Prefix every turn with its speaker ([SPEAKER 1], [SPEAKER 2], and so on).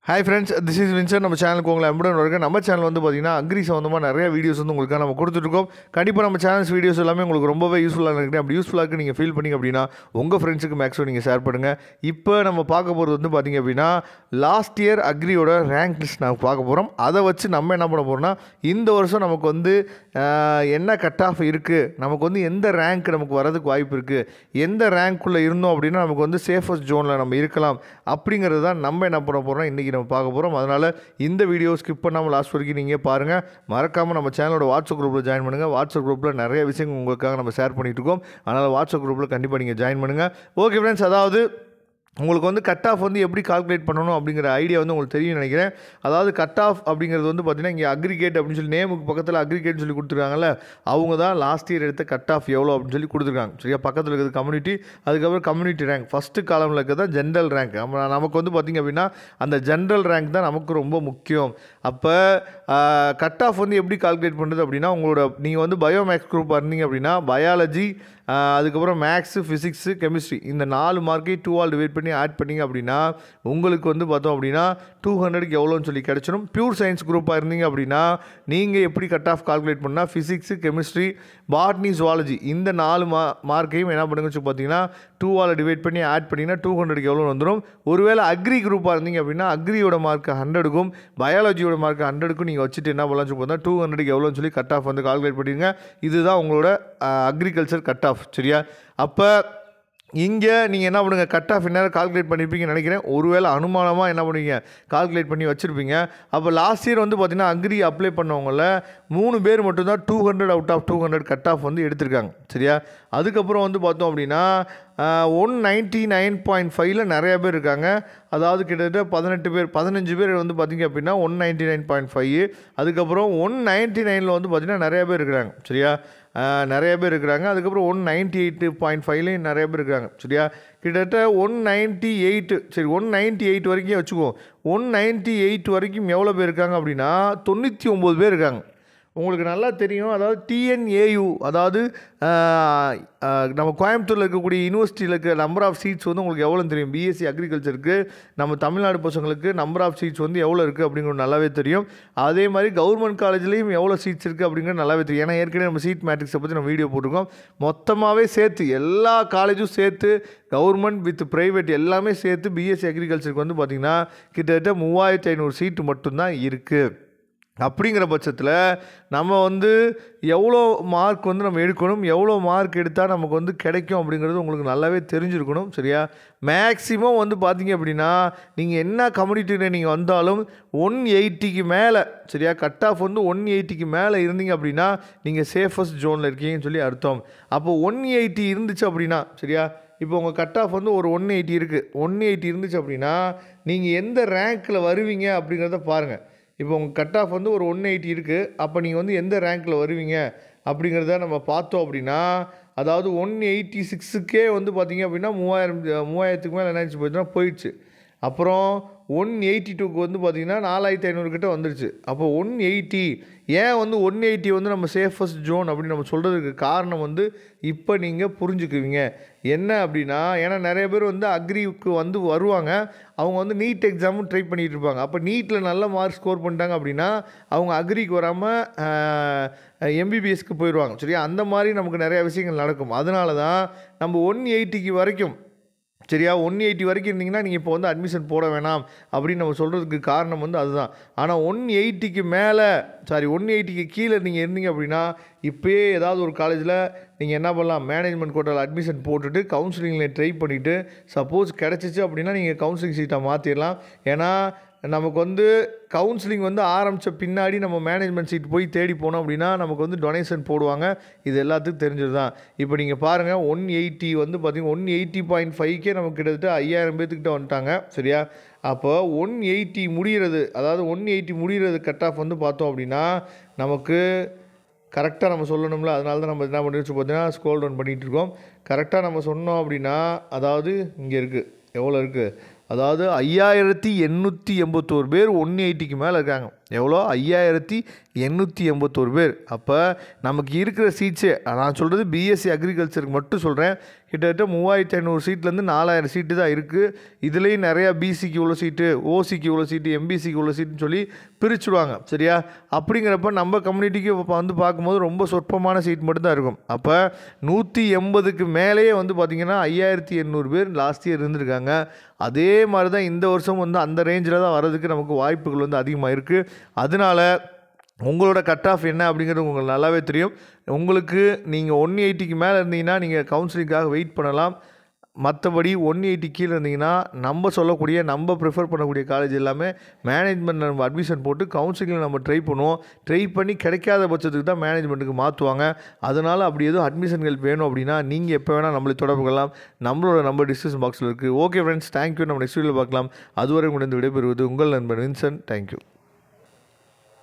[SPEAKER 1] hi friends this is Windsor நம்ம சேனலுக்கு உங்களை அன்புடன் இருக்க நம்ம சேனல் வந்து பார்த்தீங்கன்னா அக்ரி சம்மந்தமாக நிறைய வீடியோஸ் வந்து உங்களுக்கு நம்ம கொடுத்துட்ருக்கோம் கண்டிப்பாக நம்ம சேனல்ஸ் வீடியோஸ் எல்லாமே உங்களுக்கு ரொம்பவே யூஸ்ஃபுல்லாக இருக்குது அப்படி யூஸ்ஃபுல்லாக இருக்குது நீங்கள் ஃபீல் பண்ணி அப்படின்னா உங்கள் ஃப்ரெண்ட்ஸுக்கு மேக்ஸிமம் நீங்கள் ஷேர் பண்ணுங்கள் இப்போ நம்ம பார்க்க போகிறது வந்து பார்த்தீங்க அப்படின்னா லாஸ்ட் இயர் அக்ரியோட ரேங்க் லிஸ்ட் நம்ம பார்க்க போகிறோம் அதை வச்சு நம்ம என்ன பண்ண போகிறோம்னா இந்த வருஷம் நமக்கு வந்து ஆஹ், என்ன கட் ஆஃப் இருக்குது நமக்கு வந்து எந்த ரேங்க் நமக்கு வரதுக்கு வாய்ப்பு இருக்குது எந்த ரேங்க்குள்ளே இருந்தோம் அப்படின்னா நமக்கு வந்து சேஃபஸ்ட் ஜோனில் நம்ம இருக்கலாம் அப்படிங்கிறது தான் நம்ம என்ன பண்ண போகிறோம் இன்றைக்கி நம்ம பார்க்க போகிறோம் அதனால் இந்த வீடியோ ஸ்கிப் பண்ணாமல் லாஸ்ட் வரைக்கும் நீங்கள் பாருங்கள் மறக்காமல் நம்ம சேனலோட வாட்ஸ்அப் குரூப்பில் ஜாயின் பண்ணுங்கள் வாட்ஸ்அப் குரூப்பில் நிறைய விஷயங்கள் உங்களுக்காக நம்ம ஷேர் பண்ணிட்டு இருக்கோம் அதனால் வாட்ஸ்அப் குரூப்பில் கண்டிப்பாக நீங்கள் ஜாயின் பண்ணுங்கள் ஓகே ஃப்ரெண்ட்ஸ் அதாவது உங்களுக்கு வந்து கட் ஆஃப் வந்து எப்படி கால்குலேட் பண்ணணும் அப்படிங்கிற ஐடியா வந்து உங்களுக்கு தெரியும் நினைக்கிறேன் அதாவது கட் ஆஃப் அப்படிங்கிறது வந்து பார்த்தீங்கன்னா இங்கே அக்ரிகேட் அப்படின்னு சொல்லி நேமுக்கு பக்கத்தில் அக்ரிகேட் சொல்லி கொடுத்துருக்காங்கல்ல அவங்க தான் லாஸ்ட் இயர் எடுத்த கட் ஆஃப் எவ்வளோ அப்படின்னு சொல்லி கொடுத்துருக்காங்க சரியா பக்கத்தில் இருக்கிறது கம்யூனிட்டி அதுக்கப்புறம் கம்யூனிட்டி ரேங்க் ஃபஸ்ட்டு காலமில் இருக்கிறது தான் ஜென்ரல் ரேங்க் நம்ம நமக்கு வந்து பார்த்திங்க அப்படின்னா அந்த ஜென்ரல் ரேங்க் தான் நமக்கு ரொம்ப முக்கியம் அப்போ கட் ஆஃப் வந்து எப்படி கால்குலேட் பண்ணுறது அப்படின்னா உங்களோட நீங்கள் வந்து பயோமேக்ஸ் குரூப்பாக இருந்தீங்க அப்படின்னா பயாலஜி அதுக்கப்புறம் மேக்ஸு ஃபிசிக்ஸு கெமிஸ்ட்ரி இந்த நாலு மார்க்கையும் டூ ஆல் டிவைட் பண்ணி ஆட் பண்ணிங்க அப்படின்னா உங்களுக்கு வந்து பார்த்தோம் அப்படின்னா டூ ஹண்ட்ரடுக்கு எவ்வளோன்னு சொல்லி கிடச்சிடும் பியூர் சயின்ஸ் குரூப்பாக இருந்தீங்க அப்படின்னா நீங்கள் எப்படி கட் ஆஃப் கால்குலேட் பண்ணால் ஃபிசிக்ஸு கெமிஸ்ட்ரி பாட்னி ஜுவாலஜி இந்த நாலு மா மார்க்கையும் என்ன பண்ணுங்க சொல்லி பார்த்தீங்கன்னா டூ ஆல் டிவைட் பண்ணி ஆட் பண்ணிங்கன்னா டூ ஹண்ட்ரடுக்கு எவ்வளோ வந்துடும் ஒருவேளை அக்ரி குரூப்பாக இருந்தீங்க அப்படின்னா அக்ரியோட மார்க் ஹண்ட்ரடுக்கும் பயாலஜியோட மார்க் ஹண்ட்ரடுக்கும் நீங்கள் வச்சுட்டு என்ன பண்ணலாம் சொல்லி பார்த்தா டூ ஹண்ட்ரடுக்கு எவ்வளோன்னு சொல்லி கட் ஆஃப் வந்து கால்குலேட் பண்ணிடுங்க இதுதான் உங்களோட அக்ரிகல்ச்சர் கட் ஆஃப் சரியா அப்போ இங்கே நீங்கள் என்ன பண்ணுங்கள் கட் ஆஃப் என்ன கால்குலேட் பண்ணியிருப்பீங்கன்னு நினைக்கிறேன் ஒருவேளை அனுமானமாக என்ன பண்ணுவீங்க கால்குலேட் பண்ணி வச்சுருப்பீங்க அப்போ லாஸ்ட் இயர் வந்து பார்த்தீங்கன்னா அக்ரி அப்ளை பண்ணவங்கள மூணு பேர் மட்டும்தான் two hundred out of two hundred cut off வந்து எடுத்திருக்காங்க சரியா அதுக்கப்புறம் வந்து பார்த்தோம் அப்படின்னா ஒன் நைன்ட்டி நைன் பாயிண்ட் ஃபைவ்ல நிறைய பேர் இருக்காங்க அதாவது கிட்டத்தட்ட பதினெட்டு பேர் பதினஞ்சு பேர் வந்து பார்த்திங்க அப்படின்னா one ninety nine point five அதுக்கப்புறம் ஒன் நைன்ட்டி நைனில் வந்து பார்த்திங்கன்னா நிறைய பேர் இருக்கிறாங்க சரியா ஆஹ் நிறைய பேர் இருக்கிறாங்க அதுக்கப்புறம் ஒன் நைன்ட்டி எயிட்டு பாயிண்ட் ஃபைவ்லேயும் நிறைய பேர் இருக்கிறாங்க சரியா கிட்டத்தட்ட ஒன் நைன்ட்டி எயிட்டு சரி ஒன் நைன்ட்டி எயிட் வரைக்கும் வச்சுக்குவோம் ஒன் நைன்ட்டி எயிட் வரைக்கும் எவ்வளோ பேர் இருக்காங்க அப்படின்னா தொண்ணூற்றி ஒம்பது பேர் இருக்காங்க உங்களுக்கு நல்லா தெரியும் அதாவது டிஎன்ஏயு அதாவது ஆஹ், ஆஹ், நம்ம கோயம்புத்தூரில் இருக்கக்கூடிய யூனிவர்சிட்டியில் இருக்க நம்பர் ஆஃப் சீட்ஸ் வந்து உங்களுக்கு எவ்வளோ தெரியும் பிஎஸ்சி அக்ரிகல்ச்சருக்கு நம்ம தமிழ்நாடு பசங்களுக்கு நம்பர் ஆஃப் சீட்ஸ் வந்து எவ்வளோ இருக்குது அப்படிங்கிறது நல்லாவே தெரியும் அதே மாதிரி கவர்மெண்ட் காலேஜ்லேயும் எவ்வளோ சீட்ஸ் இருக்குது அப்படிங்கிறது நல்லாவே தெரியும் ஏன்னா ஏற்கனவே நம்ம சீட் மேட்ரிக்ஸை பற்றி நம்ம வீடியோ போட்டிருக்கோம் மொத்தமாகவே சேர்த்து எல்லா காலேஜும் சேர்த்து கவர்மெண்ட் வித் ப்ரைவேட் எல்லாமே சேர்த்து பிஎஸ்சி அக்ரிகல்ச்சருக்கு வந்து பார்த்திங்கன்னா கிட்டத்தட்ட மூவாயிரத்தி ஐநூறு சீட்டு மட்டும்தான் இருக்குது அப்படிங்கிற பட்சத்தில் நம்ம வந்து எவ்வளோ மார்க் வந்து நம்ம எடுக்கணும் எவ்வளோ மார்க் எடுத்தால் நமக்கு வந்து கிடைக்கும் அப்படிங்கிறது உங்களுக்கு நல்லாவே தெரிஞ்சிருக்கணும் சரியா மேக்ஸிமம் வந்து பார்த்தீங்க அப்படின்னா நீங்கள் என்ன கம்யூனிட்டியில் நீங்கள் வந்தாலும் ஒன் எயிட்டிக்கு மேலே சரியா கட் ஆஃப் வந்து ஒன் எயிட்டிக்கு மேலே இருந்தீங்க அப்படின்னா நீங்கள் சேஃபஸ்ட் ஜோனில் இருக்கீங்கன்னு சொல்லி அர்த்தம் அப்போ ஒன் எயிட்டி இருந்துச்சு அப்படின்னா சரியா இப்போ உங்கள் கட் ஆஃப் வந்து ஒரு ஒன் எயிட்டி இருக்குது ஒன் எயிட்டி இருந்துச்சு அப்படின்னா நீங்கள் எந்த ரேங்க்கில் வருவீங்க அப்படிங்கிறத பாருங்கள் இப்போ உங்கள் கட் ஆஃப் வந்து ஒரு ஒன் எயிட்டி இருக்குது அப்போ நீங்கள் வந்து எந்த ரேங்க்கில் வருவீங்க அப்படிங்கிறத நம்ம பார்த்தோம் அப்படின்னா அதாவது ஒன் எயிட்டி சிக்ஸுக்கே வந்து பார்த்தீங்க அப்படின்னா மூவாயிரம் மூவாயிரத்துக்கு மேலே என்னாச்சு போயிடுச்சுன்னா போயிடுச்சு அப்புறம் ஒன் எயிட்டி டூக்கு வந்து பார்த்தீங்கன்னா நாலாயிரத்தி ஐநூறு கிட்ட வந்துருச்சு அப்போ ஒன் எயிட்டி ஏன் வந்து ஒன் எயிட்டி வந்து நம்ம சேஃபஸ்ட் ஜோன் அப்படின்னு நம்ம சொல்கிறதுக்கு காரணம் வந்து இப்போ நீங்கள் புரிஞ்சுக்குவீங்க என்ன அப்படின்னா ஏன்னா நிறைய பேர் வந்து அக்ரிக்கு வந்து வருவாங்க அவங்க வந்து நீட் எக்ஸாமும் ட்ரை பண்ணிட்டு இருப்பாங்க அப்போ நீட்டில் நல்ல மார்க் ஸ்கோர் பண்ணிட்டாங்க அப்படின்னா அவங்க அக்ரிக்கு வராமல் எம்பிபிஎஸ்க்கு போயிடுவாங்க சரியா அந்த மாதிரி நமக்கு நிறைய விஷயங்கள் நடக்கும் அதனால தான் நம்ம ஒன் எயிட்டிக்கு வரைக்கும் சரியா ஒன் எயிட்டி வரைக்கும் இருந்தீங்கன்னா நீங்கள் இப்போ வந்து அட்மிஷன் போட வேணாம் அப்படின்னு நம்ம சொல்கிறதுக்கு காரணம் வந்து அதுதான் ஆனால் ஒன் எயிட்டிக்கு மேலே சாரி ஒன் எயிட்டிக்கு கீழே நீங்கள் இருந்தீங்க அப்படின்னா இப்போயே ஏதாவது ஒரு காலேஜில் நீங்கள் என்ன பண்ணலாம் மேனேஜ்மெண்ட் கோட்டாவில் அட்மிஷன் போட்டுட்டு கவுன்சிலிங்கில் ட்ரை பண்ணிவிட்டு சப்போஸ் கிடச்சிச்சு அப்படின்னா நீங்கள் கவுன்சிலிங் சீட்டை மாற்றிடலாம் ஏன்னா நமக்கு வந்து கவுன்சிலிங் வந்து ஆரம்பித்த பின்னாடி நம்ம மேனேஜ்மெண்ட் சீட் போய் தேடி போனோம் அப்படின்னா நமக்கு வந்து டொனேஷன் போடுவாங்க இது எல்லாத்துக்கும் தெரிஞ்சது தான் இப்போ நீங்கள் பாருங்கள் ஒன் எயிட்டி வந்து பார்த்தீங்கன்னா ஒன் எயிட்டி பாயிண்ட் ஃபைவ்க்கே நமக்கு கிட்டத்தட்ட ஐயாயிரம் பேர்த்துக்கிட்ட வந்துட்டாங்க சரியா அப்போ ஒன் எயிட்டி முடிகிறது அதாவது ஒன் எயிட்டி முடிகிறது கட் ஆஃப் வந்து பார்த்தோம் அப்படின்னா நமக்கு கரெக்டாக நம்ம சொல்லணும்ல அதனால தான் நம்ம என்ன பண்ணிட்டு பார்த்தீங்கன்னா ஸ்கோல் டவுன் பண்ணிகிட்டு இருக்கோம் கரெக்டாக நம்ம சொன்னோம் அப்படின்னா அதாவது இங்கே இருக்குது எவ்வளோ இருக்குது அதாவது ஐயாயிரத்தி எண்ணூற்றி எண்பத்தோரு பேர் ஒன் எயிட்டிக்கு மேலே இருக்காங்க எவ்வளோ ஐயாயிரத்தி எண்ணூற்றி எண்பத்தோரு பேர் அப்போ நமக்கு இருக்கிற சீட்ஸே நான் சொல்கிறது பிஎஸ்சி அக்ரிகல்ச்சருக்கு மட்டும் சொல்கிறேன் கிட்டத்தட்ட மூவாயிரத்தி ஐநூறு சீட்லேருந்து நாலாயிரம் சீட்டு தான் இருக்குது இதுலேயும் நிறையா பிசிக்கு இவ்வளோ சீட்டு ஓசிக்கு இவ்வளோ சீட்டு எம்பிசிக்கு இவ்வளோ சீட்டுன்னு சொல்லி பிரிச்சுடுவாங்க சரியா அப்படிங்கிறப்ப நம்ம கம்யூனிட்டிக்கு இப்போ வந்து பார்க்கும்போது ரொம்ப சொற்பமான சீட் மட்டும்தான் இருக்கும் அப்போ நூற்றி எண்பதுக்கு மேலேயே வந்து பார்த்திங்கன்னா ஐயாயிரத்தி எண்ணூறு பேர் லாஸ்ட் இயர் இருந்திருக்காங்க அதே மாதிரி தான் இந்த வருஷம் வந்து அந்த ரேஞ்சில் தான் வர்றதுக்கு நமக்கு வாய்ப்புகள் வந்து அதிகமாக இருக்குது அதனால உங்களோட கட் ஆஃப் என்ன அப்படிங்கிறது உங்களுக்கு நல்லாவே தெரியும் உங்களுக்கு நீங்கள் ஒன் எயிட்டிக்கு மேலே இருந்தீங்கன்னா நீங்கள் கவுன்சிலிங்காக வெயிட் பண்ணலாம் மற்றபடி ஒன் எயிட்டி கீழே இருந்தீங்கன்னா நம்ம சொல்லக்கூடிய நம்ம ப்ரிஃபர் பண்ணக்கூடிய காலேஜ் எல்லாமே மேனேஜ்மெண்ட் நம்ம அட்மிஷன் போட்டு கவுன்சிலிங்கில் நம்ம ட்ரை பண்ணுவோம் ட்ரை பண்ணி கிடைக்காத பட்சத்துக்கு தான் மேனேஜ்மெண்ட்டுக்கு மாற்றுவாங்க அதனால் அப்படி எதுவும் அட்மிஷன்கள் வேணும் அப்படின்னா நீங்கள் எப்போ வேணால் நம்மளை தொடர்பு கொள்ளலாம் நம்மளோட நம்பர் டிஸ்கிரிப்ஷன் பாக்ஸில் இருக்குது ஓகே ஃப்ரெண்ட்ஸ் தேங்க்யூ நம்ம நெக்ஸ்ட் வீடியோவில் பார்க்கலாம் அதுவரை முடிந்து விடைபெறுவது உங்கள் நண்பன் வின்சன் தேங்க்யூ